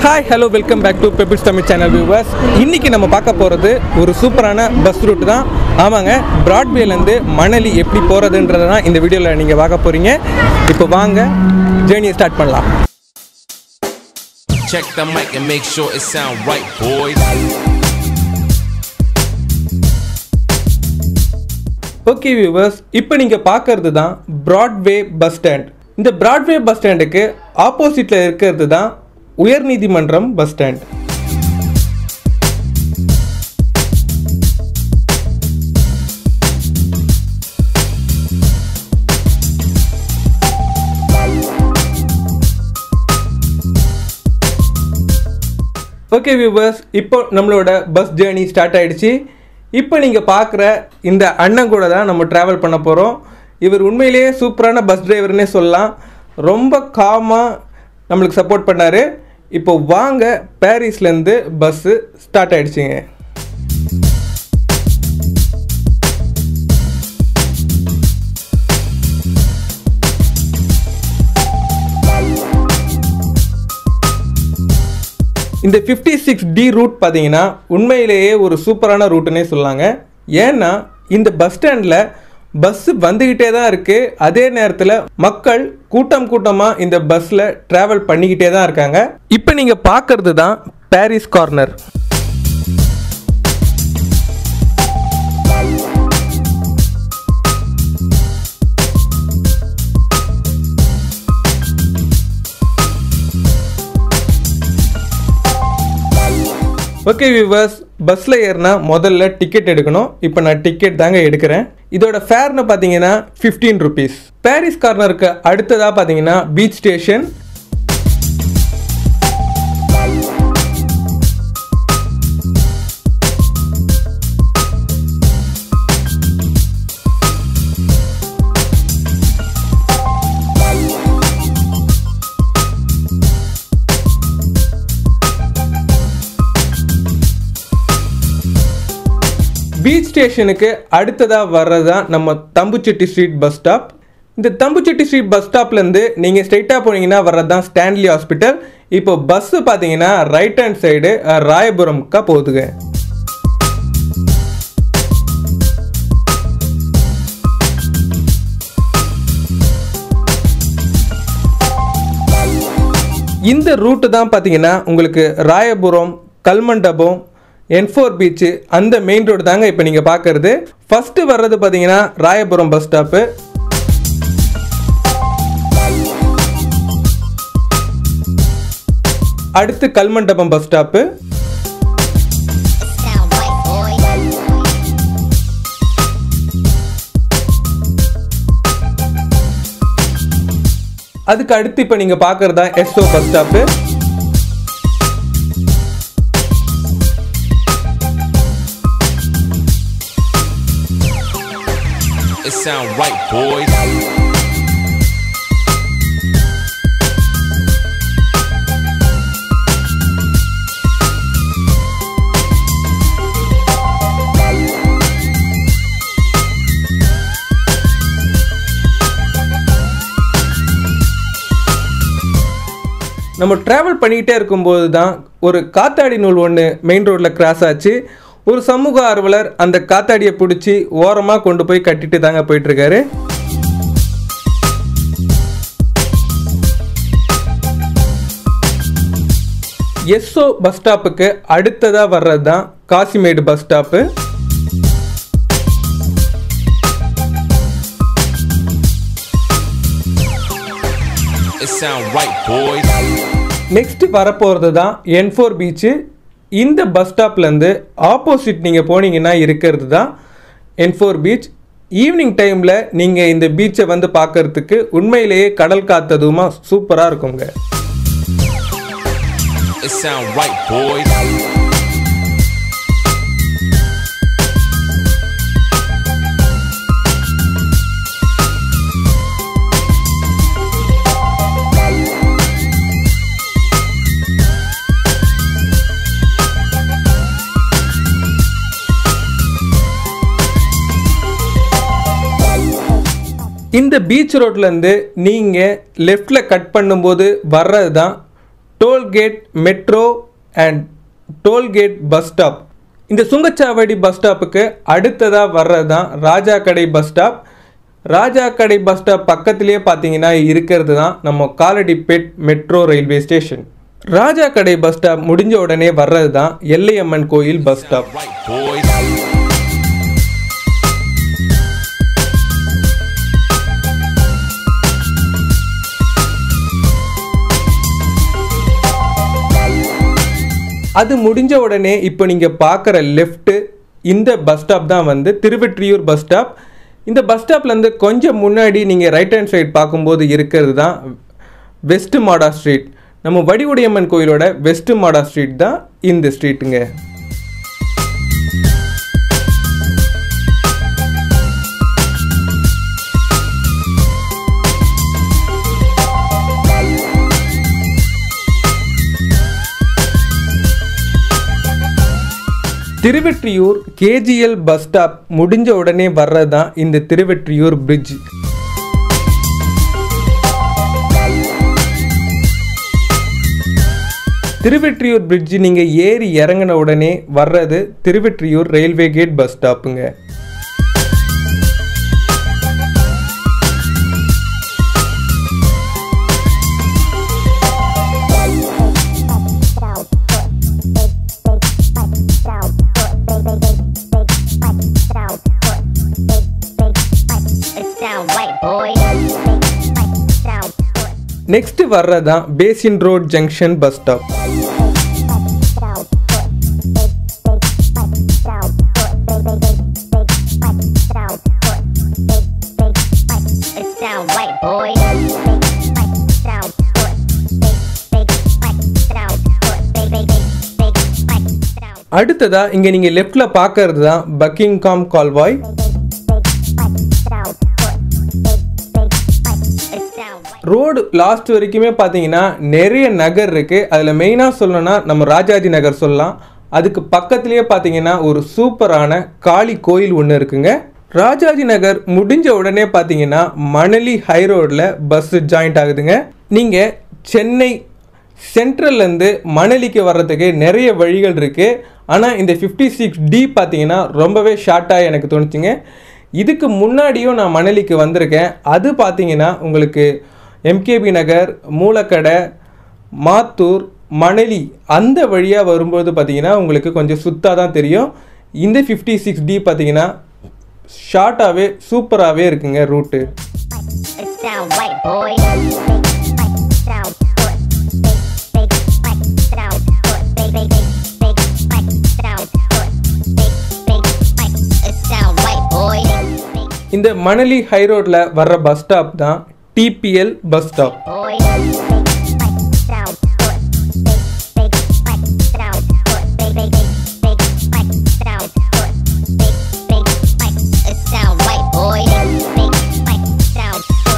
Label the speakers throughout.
Speaker 1: Hi hello welcome back to Pebbles Tamil channel viewers இன்னைக்கு நம்ம பார்க்க போகிறது ஒரு சூப்பரான பஸ் ரூட் தான் ஆமாங்க பிராட்வேலேருந்து மணலி எப்படி போகிறதுன்றதை தான் இந்த வீடியோவில் நீங்கள் பார்க்க போகிறீங்க இப்போ வாங்க ஜேர்னியை ஸ்டார்ட் பண்ணலாம்
Speaker 2: Check the mic and make sure it sound right, boys.
Speaker 1: Okay viewers இப்போ நீங்கள் பார்க்கறது தான் பிராட்வே பஸ் ஸ்டாண்ட் இந்த பிராட்வே பஸ் ஸ்டாண்டுக்கு ஆப்போசிட்டில் இருக்கிறது தான் உயர்நீதிமன்றம் பஸ் ஸ்டாண்ட் ஓகே வியூவர்ஸ் இப்போ நம்மளோட பஸ் ஜேர்னி ஸ்டார்ட் ஆயிடுச்சு இப்போ நீங்கள் பார்க்குற இந்த அண்ணன் கூட தான் நம்ம ட்ராவல் பண்ண போகிறோம் இவர் உண்மையிலேயே சூப்பரான பஸ் டிரைவர்னே சொல்லலாம் ரொம்ப காமாக நம்மளுக்கு சப்போர்ட் பண்ணார் இப்போ வாங்க பாரிஸ்லேருந்து பஸ்ஸு ஸ்டார்ட் ஆயிடுச்சுங்க இந்த ஃபிஃப்டி சிக்ஸ் டி ரூட் பார்த்தீங்கன்னா உண்மையிலேயே ஒரு சூப்பரான ரூட்டுன்னே சொல்லாங்க ஏன்னா இந்த பஸ் ஸ்டாண்டில் பஸ்ஸு வந்துக்கிட்டே தான் இருக்குது அதே நேரத்தில் மக்கள் கூட்டம் கூட்டமாக இந்த பஸ்ஸில் ட்ராவல் பண்ணிக்கிட்டே தான் இருக்காங்க இப்போ நீங்கள் பார்க்கறது தான் பாரிஸ் கார்னர் ஓகே வியூவர்ஸ் பஸ்ஸில் ஏறினா முதல்ல டிக்கெட் எடுக்கணும் இப்போ நான் டிக்கெட் தாங்க எடுக்கிறேன் இதோட ஃபேர்னு பார்த்தீங்கன்னா ஃபிஃப்டீன் ருபீஸ் பாரிஸ் கார்னருக்கு அடுத்ததாக பார்த்தீங்கன்னா பீச் ஸ்டேஷன் பீச் ஸ்டேஷனுக்கு அடுத்ததாக வர்றது தான் நம்ம தம்புச்செட்டி ஸ்ட்ரீட் பஸ் ஸ்டாப் இந்த தம்புச்செட்டி ஸ்ட்ரீட் பஸ் ஸ்டாப்லேருந்து நீங்கள் ஸ்ட்ரைட்டாக போனீங்கன்னா வர்றது தான் ஸ்டான்லி ஹாஸ்பிட்டல் இப்போ பஸ்ஸு பார்த்தீங்கன்னா ரைட் ஹேண்ட் சைடு ராயபுரம்க்கா போகுதுங்க இந்த ரூட்டு தான் பார்த்தீங்கன்னா உங்களுக்கு ராயபுரம் கல்மண்டபம் என்ஃபோர் பீச்சு அந்த மெயின் ரோடு தாங்க இப்போ நீங்கள் பார்க்கறது ஃபஸ்ட்டு வர்றது பார்த்தீங்கன்னா ராயபுரம் பஸ் ஸ்டாப்பு அடுத்து Kalmandapam bus stop
Speaker 3: Sound right, boy.
Speaker 1: அதுக்கு அடுத்து இப்போ நீங்கள் பார்க்கறது தான் S O bus stop
Speaker 2: It sound right, boys.
Speaker 1: நம்ம ட்ராவல் பண்ணிக்கிட்டே இருக்கும்போது தான் ஒரு காத்தாடி நூல் ஒன்று மெயின் ரோட்டில் கிராஸ் ஆச்சு ஒரு சமூக ஆர்வலர் அந்த காத்தாடியை பிடிச்சி ஓரமாக கொண்டு போய் கட்டிட்டு தாங்க போயிட்டுருக்காரு எஸ்ஓ பஸ் ஸ்டாப்புக்கு அடுத்ததாக வர்றது தான் Kasimedu bus stop
Speaker 2: It sound right, boys.
Speaker 1: Next வரப்போகிறது தான் என் ஃபோர் பீச்சு இந்த பஸ் ஸ்டாப்லேருந்து ஆப்போசிட் நீங்கள் போனீங்கன்னா இருக்கிறது தான் என் ஃபோர் பீச் ஈவினிங் டைமில் நீங்கள் இந்த பீச்சை வந்து பார்க்கறதுக்கு உண்மையிலேயே கடல் காத்ததுமா சூப்பராக இருக்குங்க
Speaker 2: It sound right, boys.
Speaker 1: இந்த பீச் ரோட்லேருந்து நீங்கள் லெஃப்டில் கட் பண்ணும்போது வர்றது தான் tollgate metro and tollgate bus stop இந்த சுங்கச்சாவடி பஸ் ஸ்டாப்புக்கு அடுத்ததாக வர்றது தான் ராஜா கடை பஸ் ஸ்டாப் ராஜா கடை பஸ் ஸ்டாப் பக்கத்திலேயே பார்த்தீங்கன்னா இருக்கிறது தான் நம்ம Kaladipet metro railway station Raja Kadai bus stop முடிஞ்ச உடனே வர்றது தான் எல்லையம்மன் கோயில் பஸ் ஸ்டாப்
Speaker 2: Right, boys.
Speaker 1: அது முடிஞ்ச உடனே இப்போ நீங்கள் பார்க்குற லெஃப்ட்டு இந்த பஸ் ஸ்டாப் தான் வந்து திருவெற்றியூர் பஸ் ஸ்டாப் இந்த பஸ் ஸ்டாப்லேருந்து கொஞ்சம் முன்னாடி நீங்கள் ரைட் ஹேண்ட் சைடு பார்க்கும்போது இருக்கிறது தான் வெஸ்ட் மாடா ஸ்ட்ரீட் நம்ம வடிவுடையம்மன் கோயிலோட வெஸ்ட் மாடா ஸ்ட்ரீட் தான் இந்த ஸ்ட்ரீட்டுங்க திருவெற்றியூர் கேஜிஎல் பஸ் ஸ்டாப் முடிஞ்ச உடனே வர்றது தான் இந்த திருவெற்றியூர் பிரிட்ஜ் திருவெற்றியூர் பிரிட்ஜ் நீங்கள் ஏறி இறங்கின உடனே வர்றது திருவெற்றியூர் ரயில்வே கேட் பஸ் ஸ்டாப்புங்க
Speaker 3: It's down right, boy. Down.
Speaker 1: Next வர்றது தான் Basin road junction bus stop
Speaker 3: It's down right, boy. Down. Down.
Speaker 1: அடுத்ததா இங்க நீங்க லெஃப்ட்ல பார்க்கறது தான் பக்கிங்காம் கால்வாய்
Speaker 3: It's down right.
Speaker 1: Road last வரைக்குமே பார்த்தீங்கன்னா நிறைய நகர் இருக்குது அதில் மெயினாக சொல்லணும்னா நம்ம ராஜாஜி நகர் சொல்லலாம் அதுக்கு பக்கத்துலேயே பார்த்தீங்கன்னா ஒரு சூப்பரான காளி கோயில் ஒன்று இருக்குங்க ராஜாஜி நகர் முடிஞ்ச உடனே பார்த்தீங்கன்னா மணலி ஹை ரோடில் பஸ் ஜாயிண்ட் ஆகுதுங்க நீங்கள் சென்னை சென்ட்ரல்லேருந்து மணலிக்கு வர்றதுக்கு நிறைய வழிகள் இருக்குது ஆனால் இந்த ஃபிஃப்டி சிக்ஸ் டி பார்த்தீங்கன்னா ரொம்பவே ஷார்ட்டாக எனக்கு தோணுச்சுங்க இதுக்கு முன்னாடியும் நான் மணலிக்கு வந்திருக்கேன் அது பார்த்தீங்கன்னா உங்களுக்கு எம்கேபி நகர் மூலக்கடை மாத்தூர் மணலி அந்த வழியாக வரும்போது பார்த்தீங்கன்னா உங்களுக்கு கொஞ்சம் சுத்தாக தான் தெரியும் இந்த ஃபிஃப்டி சிக்ஸ் டி பார்த்தீங்கன்னா ஷார்ட்டாகவே சூப்பராகவே இருக்குங்க route
Speaker 3: It's down right, boy. Down. Down. Down. It's down right, boy.
Speaker 1: இந்த மணலி ஹை ரோட்டில் வர்ற பஸ் ஸ்டாப் தான் T P L bus stop
Speaker 3: Boy. Down. Down. It's down right, boy. Down.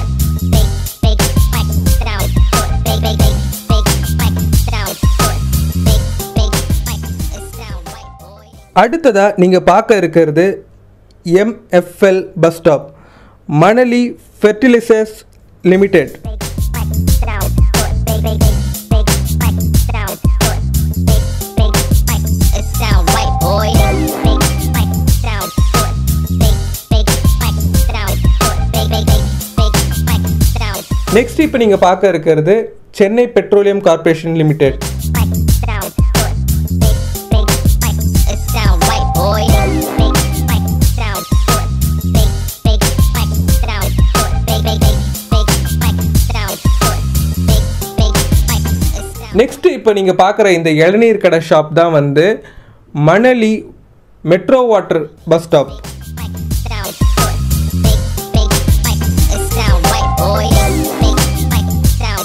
Speaker 3: It's down right, boy.
Speaker 1: அடுத்ததாக நீங்கள் பார்க்க இருக்கிறது M F L bus stop Manali fertilisers limited
Speaker 3: It's down right, boy. Down. Down.
Speaker 1: Next இப்போ நீங்கள் பார்க்க இருக்கிறது Chennai petroleum corporation limited
Speaker 3: Down. It's down right, boy. Down. Down.
Speaker 1: Next இப்போ நீங்கள் பார்க்குற இந்த இளநீர் கடை ஷாப் தான் வந்து Manali metro water bus stop
Speaker 3: It's down right, boy. Down.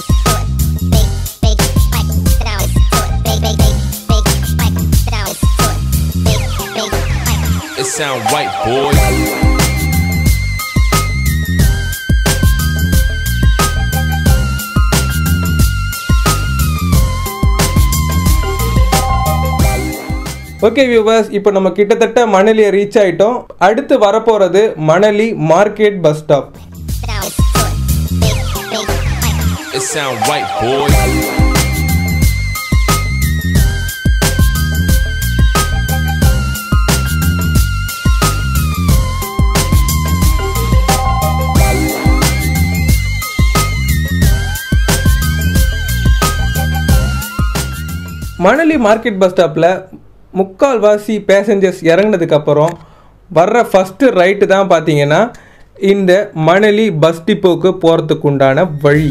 Speaker 2: It sound right, boys.
Speaker 1: Okay viewers இப்போ நம்ம கிட்டத்தட்ட மணலியை ரீச் ஆயிட்டோம் அடுத்து வரப்போகிறது Manali market bus stop
Speaker 2: It sound right, boys.
Speaker 1: Manali market bus ஸ்டாப்பில் முக்கால்வாசி பேசஞ்சர்ஸ் இறங்குனதுக்கப்புறம் வர்ற ஃபஸ்ட்டு ரைட்டு தான் பார்த்தீங்கன்னா இந்த மணலி பஸ் டிப்போக்கு போகிறதுக்கு உண்டான வழி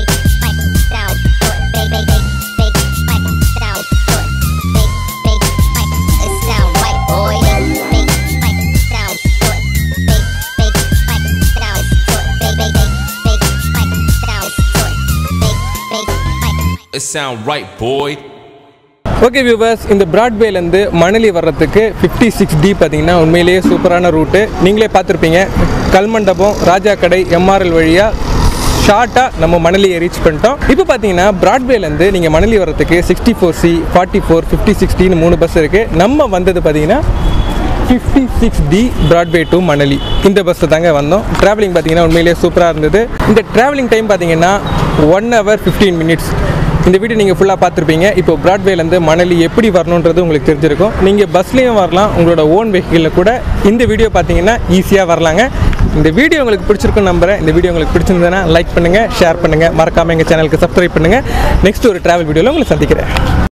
Speaker 3: Big bike down, big big big big bike down, big big bike. It's down, white boy. Big bike down, big big bike down, big big big big bike down, big big bike.
Speaker 2: It sound right, boy.
Speaker 1: Okay viewers இந்த பிராட்வேலேருந்து மணலி வர்றதுக்கு fifty six D பார்த்தீங்கன்னா உண்மையிலேயே சூப்பரான route நீங்களே பார்த்துருப்பீங்க கல்மண்டபம் ராஜா கடை MRL வழியாக ஷார்ட்டாக நம்ம மணலியை ரீச் பண்ணிட்டோம் இப்போ பார்த்தீங்கன்னா பிராட்வேலேருந்து நீங்கள் மணலி வர்றதுக்கு sixty four C forty four fifty சிக்ஸ்டின்னு மூணு பஸ் இருக்குது நம்ம வந்தது பார்த்தீங்கன்னா fifty six D Broadway to Manali இந்த பஸ்ஸில் தாங்க வந்தோம் ட்ராவலிங் பார்த்தீங்கன்னா உண்மையிலேயே சூப்பராக இருந்தது இந்த ட்ராவலிங் டைம் பார்த்தீங்கன்னா ஒன் ஹவர் ஃபிஃப்டீன் மினிட்ஸ் இந்த வீடியோ நீங்கள் ஃபுல்லாக பார்த்துருப்பீங்க இப்போ பிராட்வேலேருந்து மணலி எப்படி வரணுன்றது உங்களுக்கு தெரிஞ்சிருக்கும் நீங்கள் பஸ்லேயும் வரலாம் உங்களோட ஓன் வெஹிக்கிளில் கூட இந்த வீடியோ பார்த்தீங்கன்னா ஈஸியாக வரலாங்க இந்த வீடியோ உங்களுக்கு பிடிச்சிருக்கும் நம்புறேன் இந்த வீடியோ உங்களுக்கு பிடிச்சிருந்ததுன்னா லைக் பண்ணுங்கள் ஷேர் பண்ணுங்கள் மறக்காமல் எங்கள் சேனலுக்கு சப்ஸ்கிரைப் பண்ணுங்கள் நெக்ஸ்ட் ஒரு ட்ராவல் வீடியோவில் உங்களை சந்திக்கிறேன்